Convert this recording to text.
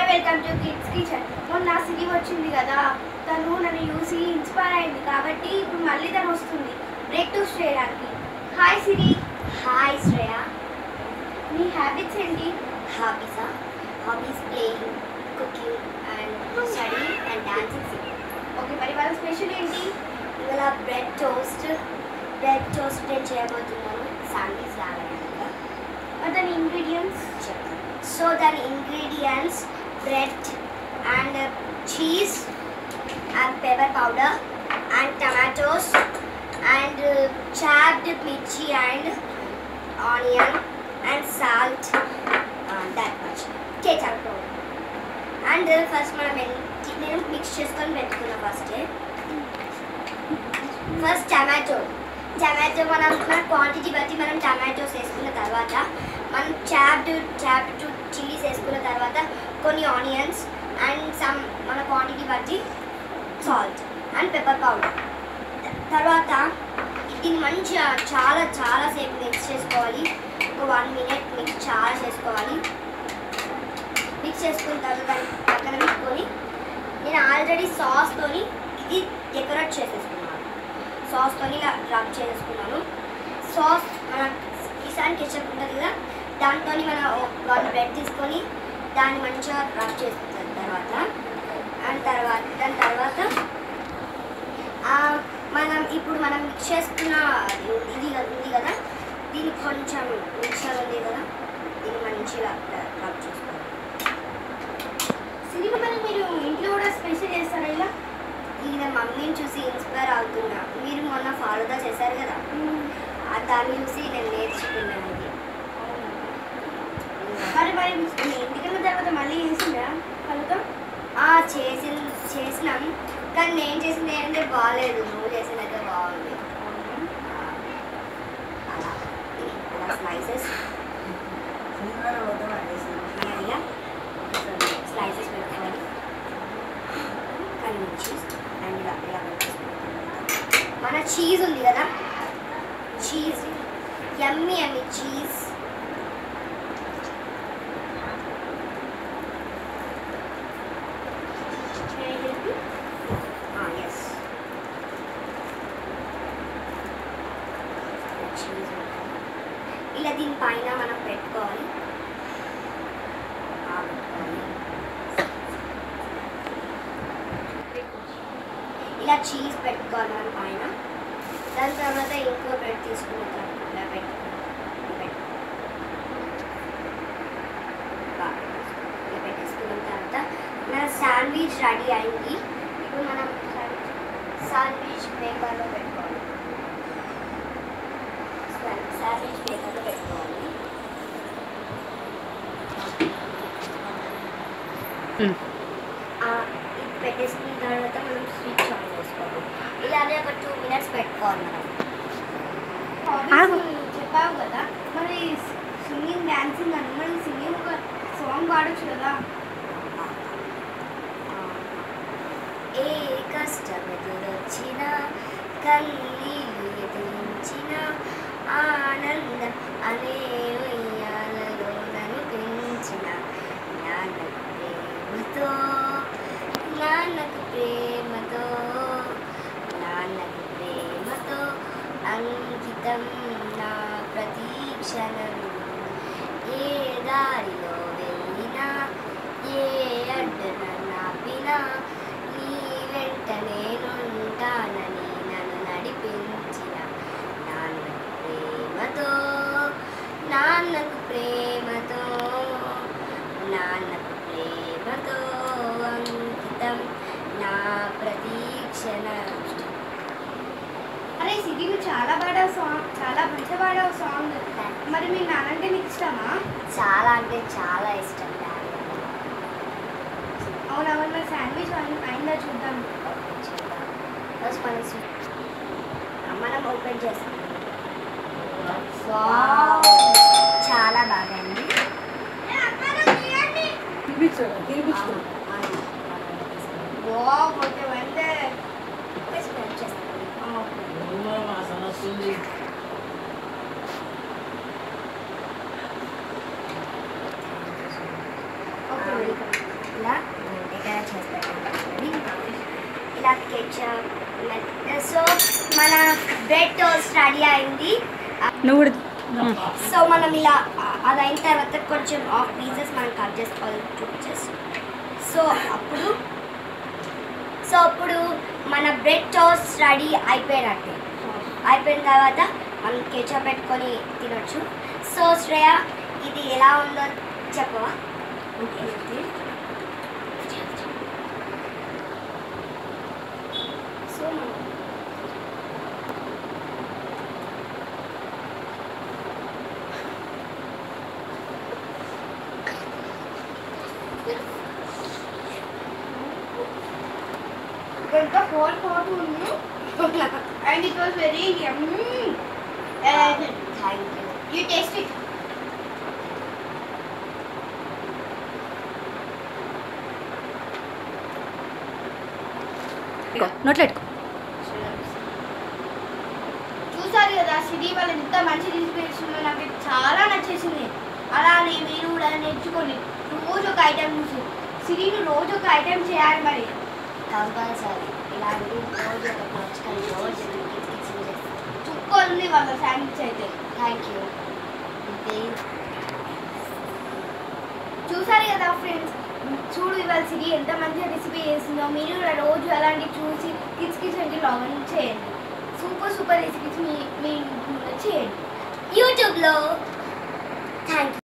Welcome to kids kitchen మొన్న సిరి వచ్చింది కదా తను నన్ను చూసి ఇన్స్పైర్ అయింది కాబట్టి ఇప్పుడు మళ్ళీ తను వస్తుంది బ్రేక్ టూస్ చేయడానికి హాయ్ సిరి హాయ్ శ్రేయ నీ హ్యాబిట్స్ ఏంటి హాబీసా hobbies playing cooking and study and dancing okay మరి వాళ్ళ స్పెషల్ ఏంటి ఇవాళ బ్రెడ్ టోస్ట్ బ్రెడ్ టోస్ట్ నేను చేయబోతున్నాను శాండ్విచ్ లాగా మరి దాని ఇంగ్రీడియంట్స్ సో దాని ingredients bread and cheese and pepper powder and tomatoes and chopped mirchi and onion and salt that much ketchup powder and first మనం ఎన్- నేను మిక్స్ చేసుకొని పెట్టుకున్నా ఫస్ట్ ఫస్ట్ టమాటో టమాటో మనం మన క్వాంటిటీ బట్టి మనం టమాటోస్ వేసుకున్న తర్వాత మనం చాప్డ్ చాప్డ్ చిల్లీస్ వేసుకున్న తర్వాత కొన్ని ఆనియన్స్ అండ్ సమ్ మన క్వాంటిటీ బట్టి సాల్ట్ అండ్ పెప్పర్ పౌడర్ తర్వాత దీన్ని మంచిగా చాలా చాలా సేపు మిక్స్ చేసుకోవాలి ఒక వన్ మినిట్ మిక్స్ చాలా చేసుకోవాలి మిక్స్ చేసుకున్న తర్వాత దాన్ని పక్కన పెట్టుకొని నేను ఆల్రెడీ సాస్తోని ఇది డెకరేట్ చేసేసుకున్నాను సాస్తోని ఇలా రబ్ చేసుకున్నాను సాస్ మన కిసాన్ కెచప్ ఉంటుంది కదా దాంతో మన వన్ బ్రెడ్ తీసుకొని దాన్ని మంచిగా రబ్ చేసిన తర్వాత అండ్ తర్వాత దాని తర్వాత ఆ, మనం ఇప్పుడు మనం మిక్స్ చేసుకున్న అది ఇది కదా- ఉంది కదా దీన్ని కొంచెం మిక్సర్ ఉంది కదా దీన్ని మంచిగా రబ్ చేసుకోవాలి సిరి మరి మీరు ఇంట్లో కూడా స్పెషల్ చేస్తారా ఇలా ఈయన మమ్మీని చూసి ఇన్స్పైర్ అవుతున్నా మీరు మొన్న ఫాలోదా చేశారు కదా ఆ దాన్ని చూసి నేను నేర్చుకున్నాను ఇది మరి మరి మీ ఇంటికి వెళ్ళిన తర్వాత మళ్ళీ చేసిందా కలుగుతాం ఆ చేసి చేసినాం కానీ నేను చేసింది ఏంటంటే బాగాలేదు నువ్వు చేసినైతే బాగుంది ఆ, అలా ఇది అలా స్లైసెస్ ఇలా స్లైసెస్ పెట్టుకోవాలి కానీ చీజ్ అండ్ ఇలా ఇలా పెట్టేసుకోవాలి. మన చీజ్ ఉంది కదా చీజ్ ఎమ్మి ఎమ్మి చీజ్ ఎస్ చీజ్ ఇలా దీనిపైన మనం పెట్టుకోవాలి ఆ, పెట్టుకోవాలి. ఇలా చీజ్ పెట్టుకోవాలి మనం పైన దాని తర్వాత ఇంకో బ్రెడ్ తీసుకుంటాం ఇలా పెట్టుకుని ఇలా పెట్టేసుకున్న తర్వాత మన శాండ్విచ్ రెడీ అయింది ఇప్పుడు మనం శాండ్విచ్ మేకర్లో పెట్టుకోవాలి శాండ్విచ్ మేకర్లో పెట్టుకోవాలి ఆ, ఇది పెట్టేసుకున్న తర్వాత మనం స్విచ్ ఆన్ చేసుకోవాలి ఇలానే ఒక టూ మినిట్స్ పెట్టుకోవాలి మనం హాబీస్ చెప్పావు కదా మరి సింగింగ్ డాన్సింగ్ అని మరి సింగింగ్ ఒక సాంగ్ పాడొచ్చు కదా ఏ కష్టం ఎదురొచ్చిన కన్నీళ్ళు ఎదిరించిన ఆనందం అనే ఉయ్యాలలో నన్ను పెంచిన నాన్నకు ప్రేమతో నాన్నకు ప్రేమతో నాన్నకు ప్రేమతో అంకితం నా ప్రతీక్షణం ఏ దారిలో వెళ్ళినా ఏ అడ్డున నాపినా నీ వెంట నేనుంటానని నన్ను నడిపించిన నాన్నకు ప్రేమతో నాన్నకు ప్రేమతో నాన్నకు ప్రేమతో అంకితం నా ప్రతీక్షణ అరే సిరి నువ్వు చాలా పాడావు సాంగ్ చాలా మంచిగా పాడావు సాంగ్ మరి మీ నాన్నంటే నీకు ఇష్టమా చాలా అంటే చాలా ఇష్టం డాడీ అవునవును మరి శాండ్విచ్ అయిందా చూద్దాం ఫస్ట్ మనం స్వి- మనం ఓపెన్ చేస్తాం చాలా బాగా అయింది వావ్ ఓకే వండే స్ప్రెడ్ చేస్తాం వాసన వస్తుంది ఓకే ఇలా సో మన బ్రెడ్ టోస్ట్ రెడీ అయింది నువ్వు కూడా సో మనం ఇలా ఆ- అది అయిన తర్వాత కొంచెం ఆఫ్ పీసెస్ మనం కట్ చేసుకోవాలి టూ పీసెస్ సో అప్పుడు సో అప్పుడు మన బ్రెడ్ టోస్ట్ రెడీ అయిపోయినట్టే అయిపోయిన తర్వాత మనం కెచప్ పెట్టుకొని తినొచ్చు సో శ్రేయ ఇది ఎలా ఉందో చెప్పవా సో మనం కొంత హాట్ హాట్ ఉంది and it was very yummy and thank you you taste it ఇదిగో, నోట్లో పెట్టుకో చూసారు కదా సిరి వాళ్ళు ఎంత మంచి ఇన్స్పిరేషన్ నాకు ఇది చాలా నచ్చేసింది అలానే మీరు కూడా నేర్చుకోండి రోజు ఒక ఐటెం చూసి సిరిని రోజు ఒక ఐటెం చేయాలి మరి కంపల్సరీ ఇలాంటి రోజు ఒక నచ్చుకొని రోజు చేస్తాను సూపర్ ఉంది వాళ్ళ శాండ్విచ్ అయితే థ్యాంక్ యూ చూసారు కదా ఫ్రెండ్స్ చూడు ఇవాళ సిరి ఎంత మంచిగా రెసిపీ చేసిందో మీరు కూడా రోజు అలాంటి చూసి కిడ్స్ కిచెన్కి లాగిన్ చేయండి సూపర్ సూపర్ రెసిపీస్ మీ మీ ఇంట్లో చేయండి యూట్యూబ్లో థ్యాంక్